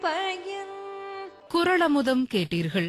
பயன் குரளமுதம் கேட்டீர்கள்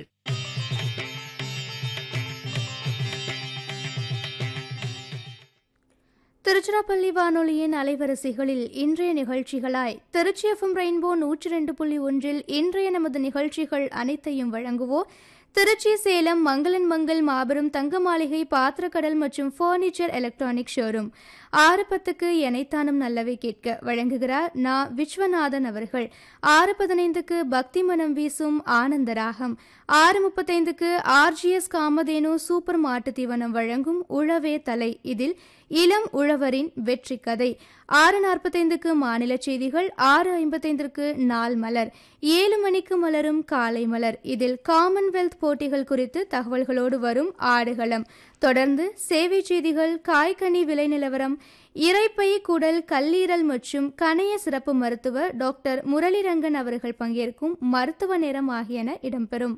திருச்சிராப்பள்ளி வானொலியின் அலைவரிசைகளில் இன்றைய நிகழ்ச்சிகளாய் திருச்சி எஃப்எம் ரெயின்போ நூற்றி ரெண்டு புள்ளி ஒன்றில் இன்றைய நமது நிகழ்ச்சிகள் அனைத்தையும் வழங்குவோர் திருச்சி சேலம் மங்களன் மங்கள் மாபெரும் தங்க மாளிகை பாத்திரக்கடல் மற்றும் ஃபர்னிச்சர் எலக்ட்ரானிக் ஷோரூம் ஆறு பத்துக்கு எனைத்தானும் நல்லவை கேட்க வழங்குகிறார் நா விஸ்வநாதன் அவர்கள் ஆறு பதினைந்துக்கு பக்தி மனம் வீசும் ஆனந்த ராகம் ஆறு முப்பத்தைந்துக்கு ஆர்ஜிஎஸ் காமதேனு சூப்பர் மாட்டு தீவனம் வழங்கும் உழவே தலை இதில் இளம் உழவரின் வெற்றி கதை ஆறு நாற்பத்தைந்துக்கு மாநில செய்திகள் ஆறு ஐம்பத்தைந்திற்கு நாள் மலர் ஏழு மணிக்கு மலரும் காலை மலர் இதில் காமன்வெல்த் போட்டிகள் குறித்து தகவல்களோடு வரும் ஆடுகளம் தொடர்ந்து சேவை செய்திகள் காய்கனி விலை நிலவரம் இரைப்பை குடல் கல்லீரல் மற்றும் கணைய சிறப்பு மருத்துவர் டாக்டர் முரளிரங்கன் அவர்கள் பங்கேற்கும் மருத்துவ நேரம் ஆகியன இடம்பெறும்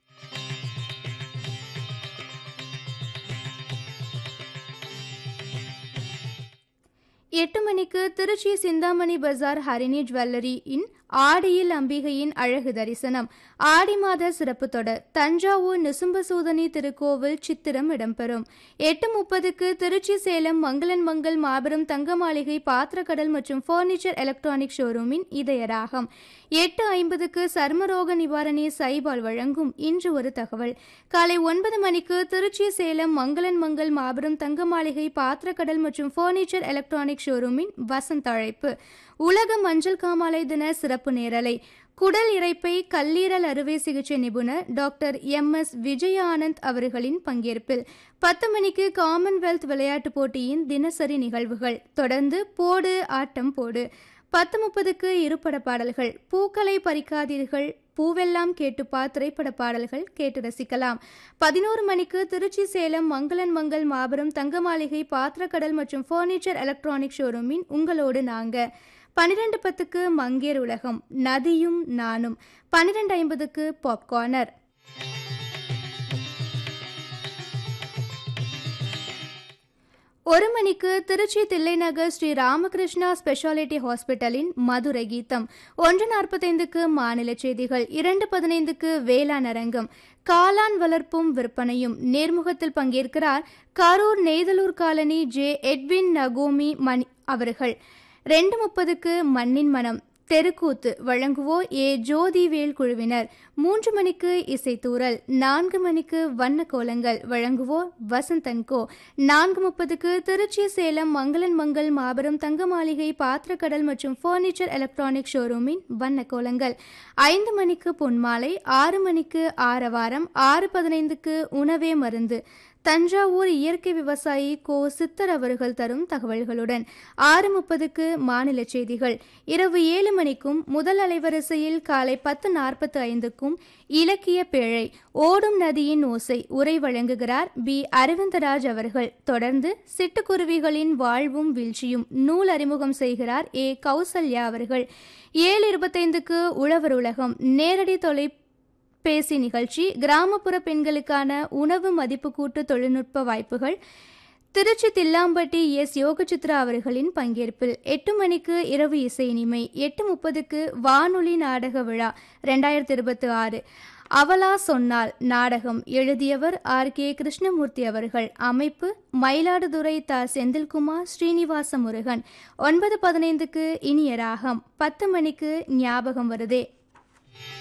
எட்டு மணிக்கு திருச்சி சிந்தாமணி பஜார் ஹரிணி ஜுவல்லரி இன் ஆடியில் அம்பிகையின் அழகு தரிசனம் ஆடி மாத சிறப்பு தொடர் தஞ்சாவூர் நிசும்பசூதனி திருக்கோவில் சித்திரம் இடம்பெறும் எட்டு முப்பதுக்கு திருச்சி சேலம் மங்களன் மங்கள் மாபெரும் தங்க மாளிகை பாத்திரக்கடல் மற்றும் ஃபர்னிச்சர் எலக்ட்ரானிக் ஷோரூமின் இதயராகம் எட்டு ஐம்பதுக்கு சர்மரோக நிவாரணி சைபால் வழங்கும் இன்று ஒரு தகவல் காலை ஒன்பது மணிக்கு திருச்சி சேலம் மங்களன் மங்கள் மாபெரும் தங்க மாளிகை பாத்திரக்கடல் மற்றும் ஃபர்னிச்சர் எலக்ட்ரானிக் ஷோரூமின் வசந்த அழைப்பு உலக மஞ்சள் காமாலை தின சிறப்பு நேரலை குடல் இரைப்பை கல்லீரல் அறுவை சிகிச்சை நிபுணர் டாக்டர் எம் எஸ் விஜயானந்த் அவர்களின் பங்கேற்பில் பத்து மணிக்கு காமன்வெல்த் விளையாட்டுப் போட்டியின் தினசரி நிகழ்வுகள் தொடர்ந்து போடு ஆட்டம் போடு பத்து முப்பதுக்கு இருபட பாடல்கள் பூக்களை பறிக்காதீர்கள் பூவெல்லாம் கேட்டுப்பா திரைப்பட பாடல்கள் கேட்டு ரசிக்கலாம் பதினோரு மணிக்கு திருச்சி சேலம் மங்களன் மங்கள் மாபெரும் தங்க மாளிகை பாத்திரக்கடல் மற்றும் ஃபர்னிச்சர் எலக்ட்ரானிக் ஷோரூமின் உங்களோடு நாங்க பன்னிரெண்டு பத்துக்கு மங்கேர் உலகம் நதியும் நானும் பன்னிரெண்டு ஐம்பதுக்கு பாப்கார்னர் ஒரு மணிக்கு திருச்சி தில்லைநகர் ஸ்ரீ ராமகிருஷ்ணா ஸ்பெஷாலிட்டி ஹாஸ்பிட்டலின் மதுரை கீதம் ஒன்று நாற்பத்தைந்துக்கு மாநில செய்திகள் இரண்டு பதினைந்துக்கு வேளாண் அரங்கம் காளான் வளர்ப்பும் விற்பனையும் நேர்முகத்தில் பங்கேற்கிறார் Karur Neithalur colony J Edwin நகோமி மணி அவர்கள் ரெண்டு முப்பதுக்கு மண்ணின் மனம் தெருக்கூத்து வழங்குவோர் ஏ ஜோதிவேல் குழுவினர் மூன்று மணிக்கு இசைத்தூரல் நான்கு மணிக்கு வண்ண கோலங்கள் வழங்குவோர் வசந்தன்கோ நான்கு முப்பதுக்கு திருச்சி சேலம் மங்களன் மங்கள் மாபெரும் தங்க மாளிகை பாத்திரக்கடல் மற்றும் ஃபர்னிச்சர் எலக்ட்ரானிக் ஷோரூமின் வண்ண கோலங்கள் ஐந்து மணிக்கு பொன்மாலை ஆறு மணிக்கு ஆரவாரம் ஆறு பதினைந்துக்கு உணவே மருந்து தஞ்சாவூர் இயற்கை விவசாயி கோ சித்தர் அவர்கள் தரும் தகவல்களுடன் ஆறு முப்பதுக்கு மாநில செய்திகள் இரவு ஏழு மணிக்கும் முதல் அலைவரிசையில் காலை பத்து நாற்பத்து ஐந்துக்கும் இலக்கிய பேழை ஓடும் நதியின் ஓசை உரை வழங்குகிறார் பி அரவிந்தராஜ் அவர்கள் தொடர்ந்து சிட்டுக்குருவிகளின் வாழ்வும் வீழ்ச்சியும் நூல் அறிமுகம் செய்கிறார் ஏ கௌசல்யா அவர்கள் ஏழு இருபத்தைந்துக்கு உழவர் உலகம் நேரடி தொலை பேசி நிகழ்ச்சி கிராமப்புற பெண்களுக்கான உணவு மதிப்பு கூட்டு தொழில்நுட்ப வாய்ப்புகள் திருச்சி தில்லாம்பட்டி எஸ் யோகசித்ரா அவர்களின் பங்கேற்பில் எட்டு மணிக்கு இரவு இசை இனிமை எட்டு முப்பதுக்கு வானொலி நாடக விழா ரெண்டாயிரத்தி இருபத்தி ஆறு அவலா சொன்னால் நாடகம் எழுதியவர் ஆர் கே கிருஷ்ணமூர்த்தி அவர்கள் அமைப்பு மயிலாடுதுறை த செந்தில்குமார் ஸ்ரீனிவாச முருகன் ஒன்பது பதினைந்துக்கு இனிய ராகம் பத்து மணிக்கு ஞாபகம் வருதே